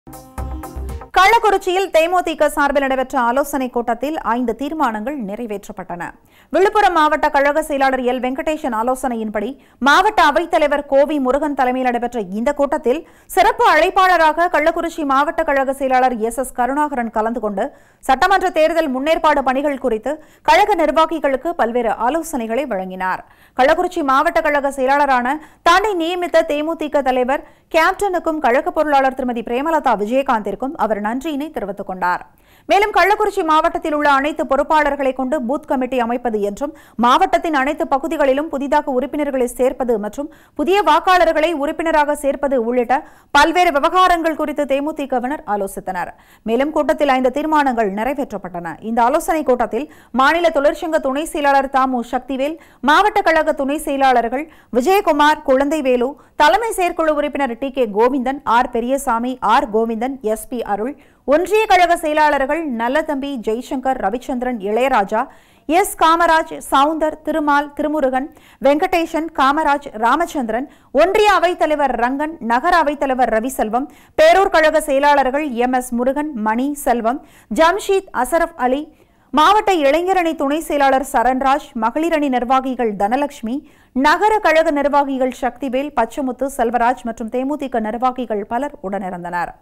கள்ளக்குறிச்சியில் தேமுதிக சார்பில் நடைபெற்ற ஆலோசனைக் கூட்டத்தில் ஐந்து தீர்மானங்கள் நிறைவேற்றப்பட்டன விழுப்புரம் மாவட்ட கழக செயலாளர் எல் வெங்கடேசன் ஆலோசனையின்படி மாவட்ட அவைத்தலைவர் கோவி முருகன் தலைமையில் நடைபெற்ற இந்த கூட்டத்தில் சிறப்பு அழைப்பாளராக கள்ளக்குறிச்சி மாவட்ட கழக செயலாளர் எஸ் எஸ் கருணாகரன் கலந்து கொண்டு சட்டமன்ற தேர்தல் முன்னேற்பாடு பணிகள் குறித்து கழக நிர்வாகிகளுக்கு பல்வேறு ஆலோசனைகளை வழங்கினார் கள்ளக்குறிச்சி மாவட்ட கழக செயலாளரான தாண்டை நியமித்த தேமுதிக தலைவர் கேப்டனுக்கும் கழக பொருளாளர் திருமதி பிரேமலதா விஜயகாந்திற்கும் அவர் நன்றியினை தெரிவித்துக் கொண்டார் மேலும் கள்ளக்குறிச்சி மாவட்டத்தில் உள்ள அனைத்து பொறுப்பாளர்களை கொண்டு பூத் கமிட்டி அமைப்பது என்றும் மாவட்டத்தின் அனைத்து பகுதிகளிலும் புதிதாக உறுப்பினர்களை சேர்ப்பது மற்றும் புதிய வாக்காளர்களை உறுப்பினராக சேர்ப்பது உள்ளிட்ட பல்வேறு விவகாரங்கள் குறித்து தேமுதிகவினர் ஆலோசித்தனர் மேலும் கூட்டத்தில் ஐந்து தீர்மானங்கள் நிறைவேற்றப்பட்டன இந்த ஆலோசனைக் கூட்டத்தில் மாநில தொழிற்சங்க துணை செயலாளர் தாமு சக்திவேல் மாவட்ட கழக துணை செயலாளர்கள் விஜயகுமார் குழந்தைவேலு தலைமை செயற்குழு உறுப்பினர் T K Govindan R Periyasamy R Govindan S P Arul ஒன்றிய கழக செயலாளர்கள் நல்லதம்பி ஜெய்சங்கர் ரவிச்சந்திரன் இளையராஜா எஸ் காமராஜ் சவுந்தர் திருமால் திருமுருகன் வெங்கடேசன் காமராஜ் ராமச்சந்திரன் ஒன்றிய அவைத்தலைவர் ரங்கன் நகர அவைத்தலைவர் ரவிசெல்வம் பேரூர் கழக செயலாளர்கள் எம் எஸ் முருகன் மணி செல்வம் ஜம்ஷீத் அசரப் அலி மாவட்ட இளைஞரணி துணை செயலாளர் சரண்ராஜ் மகளிரணி நிர்வாகிகள் தனலட்சுமி நகர கழக நிர்வாகிகள் சக்திவேல் பச்சமுத்து செல்வராஜ் மற்றும் தேமுதிக நிர்வாகிகள் பலர் உடனிருந்தனர்